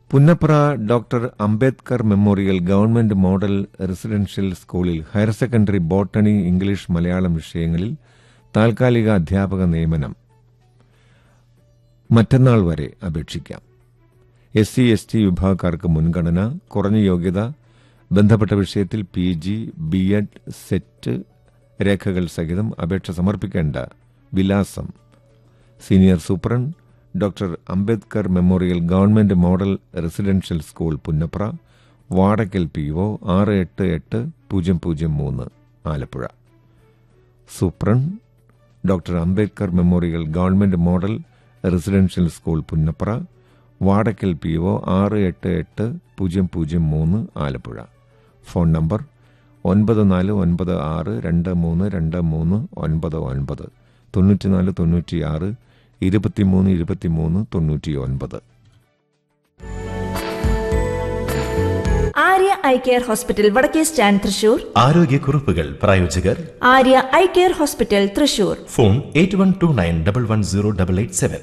Punnapra doctor Ambedkar memorial government model residential സ്കൂളിൽ higher secondary botany English Malayalam വിഷയങ്ങളിൽ താൽക്കാലിക അധ്യാപക നിയമനം മറ്റന്നാൾ വരെ അപേക്ഷിക്കാം എസ് സി എസ് ടി വിഭാഗക്കാർക്ക് മുൻഗണന കുറഞ്ഞ യോഗ്യത ബന്ധപ്പെട്ട വിഷയത്തിൽ P G B Ed SET രേഖകൾ സഹിതം അപേക്ഷ സമർപ്പിക്കേണ്ട വിലാസം senior superintendent doctor Ambedkar memorial government model residential school Punnapra Vadakkal P O ആറ് എട്ട് എട്ട് പൂജ്യം പൂജ്യം മൂന്ന് Alappuzha superintendent doctor Ambedkar memorial government model residential school Punnapra Vadakkal P O ആറ് എട്ട് എട്ട് പൂജ്യം പൂജ്യം മൂന്ന് ആലപ്പുഴ ഫോൺ നമ്പർ ഒൻപത് നാല് ഒൻപത് ആറ് രണ്ട് മൂന്ന് രണ്ട് മൂന്ന് ഒൻപത് ഒൻപത് തൊണ്ണൂറ്റിനാല് തൊണ്ണൂറ്റിയാറ് ഇരുപത്തിമൂന്ന് ഇരുപത്തിമൂന്ന് തൊണ്ണൂറ്റി ഒൻപത് ആര്യ ഐ കെയർ ഹോസ്പിറ്റൽ വടക്കേ സ്റ്റാൻഡ് തൃശൂർ ആരോഗ്യക്കുറിപ്പുകൾ പ്രായോജകർ Arya eye care hospital Thrissur phone eight one two nine double one zero double eight seven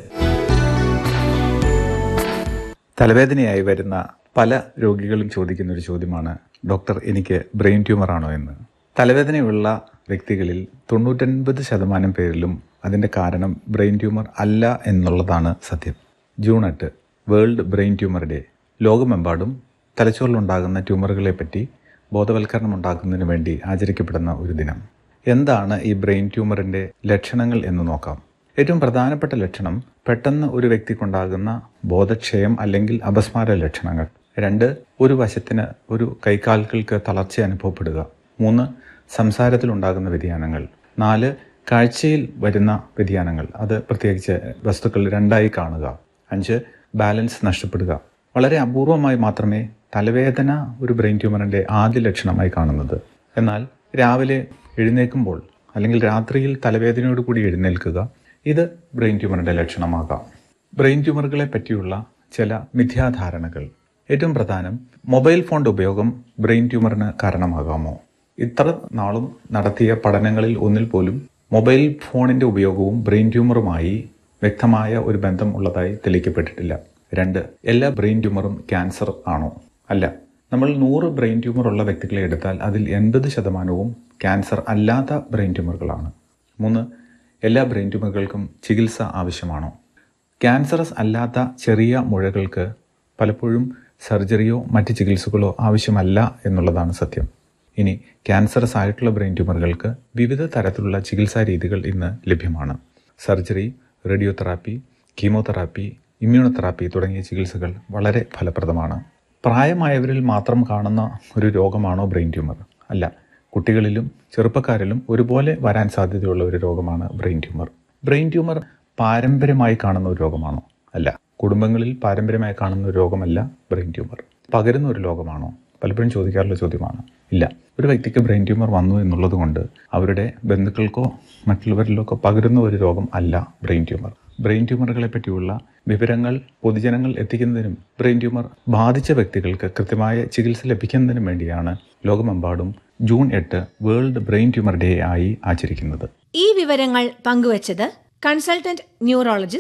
തലവേദനയായി വരുന്ന പല രോഗികളും ചോദിക്കുന്ന ഒരു ചോദ്യമാണ് ഡോക്ടർ എനിക്ക് ബ്രെയിൻ ട്യൂമർ ആണോ എന്ന് തലവേദനയുള്ള വ്യക്തികളിൽ തൊണ്ണൂറ്റൊൻപത് ശതമാനം പേരിലും അതിന്റെ കാരണം ബ്രെയിൻ ട്യൂമർ അല്ല എന്നുള്ളതാണ് സത്യം ജൂൺ എട്ട് വേൾഡ് ബ്രെയിൻ ട്യൂമർ ഡേ ലോകമെമ്പാടും തലച്ചോറിലുണ്ടാകുന്ന ട്യൂമറുകളെ പറ്റി ബോധവൽക്കരണം ഉണ്ടാക്കുന്നതിന് വേണ്ടി ആചരിക്കപ്പെടുന്ന ഒരു ദിനം എന്താണ് ഈ ബ്രെയിൻ ട്യൂമറിന്റെ ലക്ഷണങ്ങൾ എന്ന് നോക്കാം ഏറ്റവും പ്രധാനപ്പെട്ട ലക്ഷണം പെട്ടെന്ന് ഒരു വ്യക്തിക്കുണ്ടാകുന്ന ബോധക്ഷയം അല്ലെങ്കിൽ അപസ്മാര ലക്ഷണങ്ങൾ രണ്ട് ഒരു വശത്തിന് ഒരു കൈകാലുകൾക്ക് തളർച്ച അനുഭവപ്പെടുക മൂന്ന് സംസാരത്തിൽ ഉണ്ടാകുന്ന വ്യതിയാനങ്ങൾ നാല് കാഴ്ചയിൽ വരുന്ന വ്യതിയാനങ്ങൾ അത് പ്രത്യേകിച്ച് വസ്തുക്കൾ രണ്ടായി കാണുക അഞ്ച് ബാലൻസ് നഷ്ടപ്പെടുക വളരെ അപൂർവമായി മാത്രമേ തലവേദന ഒരു ബ്രെയിൻ ട്യൂമറിന്റെ ആദ്യ ലക്ഷണമായി കാണുന്നത് എന്നാൽ രാവിലെ എഴുന്നേൽക്കുമ്പോൾ അല്ലെങ്കിൽ രാത്രിയിൽ തലവേദനയോട് കൂടി എഴുന്നേൽക്കുക ഇത് ബ്രെയിൻ ട്യൂമറിന്റെ ലക്ഷണമാകാം ബ്രെയിൻ ട്യൂമറുകളെ പറ്റിയുള്ള ചില മിഥ്യാധാരണകൾ ഏറ്റവും പ്രധാനം മൊബൈൽ ഫോണിന്റെ ഉപയോഗം ബ്രെയിൻ ട്യൂമറിന് കാരണമാകാമോ ഇത്ര നാളും നടത്തിയ പഠനങ്ങളിൽ ഒന്നിൽ പോലും മൊബൈൽ ഫോണിന്റെ ഉപയോഗവും ബ്രെയിൻ ട്യൂമറുമായി വ്യക്തമായ ഒരു ബന്ധം ഉള്ളതായി തെളിയിക്കപ്പെട്ടിട്ടില്ല രണ്ട് എല്ലാ ബ്രെയിൻ ട്യൂമറും ക്യാൻസർ ആണോ അല്ല നമ്മൾ നൂറ് ബ്രെയിൻ ട്യൂമർ ഉള്ള വ്യക്തികളെ എടുത്താൽ അതിൽ എൺപത് ശതമാനവും ക്യാൻസർ അല്ലാത്ത ബ്രെയിൻ ട്യൂമറുകളാണ് മൂന്ന് എല്ലാ ബ്രെയിൻ ട്യൂമറുകൾക്കും ചികിത്സ ആവശ്യമാണോ ക്യാൻസറസ് അല്ലാത്ത ചെറിയ മുഴകൾക്ക് പലപ്പോഴും സർജറിയോ മറ്റ് ചികിത്സകളോ ആവശ്യമല്ല എന്നുള്ളതാണ് സത്യം ഇനി ക്യാൻസറസ് ആയിട്ടുള്ള ബ്രെയിൻ ട്യൂമറുകൾക്ക് വിവിധ തരത്തിലുള്ള ചികിത്സാ രീതികൾ ഇന്ന് ലഭ്യമാണ് സർജറി റേഡിയോതെറാപ്പി കീമോതെറാപ്പി ഇമ്മ്യൂണോതെറാപ്പി തുടങ്ങിയ ചികിത്സകൾ വളരെ ഫലപ്രദമാണ് പ്രായമായവരിൽ മാത്രം കാണുന്ന ഒരു രോഗമാണോ ബ്രെയിൻ ട്യൂമർ അല്ല കുട്ടികളിലും ചെറുപ്പക്കാരിലും ഒരുപോലെ വരാൻ സാധ്യതയുള്ള ഒരു രോഗമാണ് ബ്രെയിൻ ട്യൂമർ ബ്രെയിൻ ട്യൂമർ പാരമ്പര്യമായി കാണുന്ന ഒരു രോഗമാണോ അല്ല കുടുംബങ്ങളിൽ പാരമ്പര്യമായി കാണുന്ന ഒരു രോഗമല്ല ബ്രെയിൻ ട്യൂമർ പകരുന്ന ഒരു രോഗമാണോ പലപ്പോഴും ചോദിക്കാറുള്ള ചോദ്യമാണ് ഇല്ല ഒരു വ്യക്തിക്ക് ബ്രെയിൻ ട്യൂമർ വന്നു എന്നുള്ളത് കൊണ്ട് അവരുടെ ബന്ധുക്കൾക്കോ മറ്റുള്ളവരിലൊക്കെ പകരുന്ന ഒരു രോഗം അല്ല ബ്രെയിൻ ട്യൂമർ ബ്രെയിൻ ട്യൂമറുകളെ പറ്റിയുള്ള വിവരങ്ങൾ പൊതുജനങ്ങൾ എത്തിക്കുന്നതിനും ബ്രെയിൻ ട്യൂമർ ബാധിച്ച വ്യക്തികൾക്ക് കൃത്യമായ ചികിത്സ ലഭിക്കുന്നതിനും വേണ്ടിയാണ് ലോകമെമ്പാടും ജൂൺ എട്ട് വേൾഡ് ബ്രെയിൻ ട്യൂമർ ഡേ ആയി ആചരിക്കുന്നത് ഈ വിവരങ്ങൾ പങ്കുവച്ചത് കൺസൾട്ടന്റ് ന്യൂറോളജിസ്റ്റ്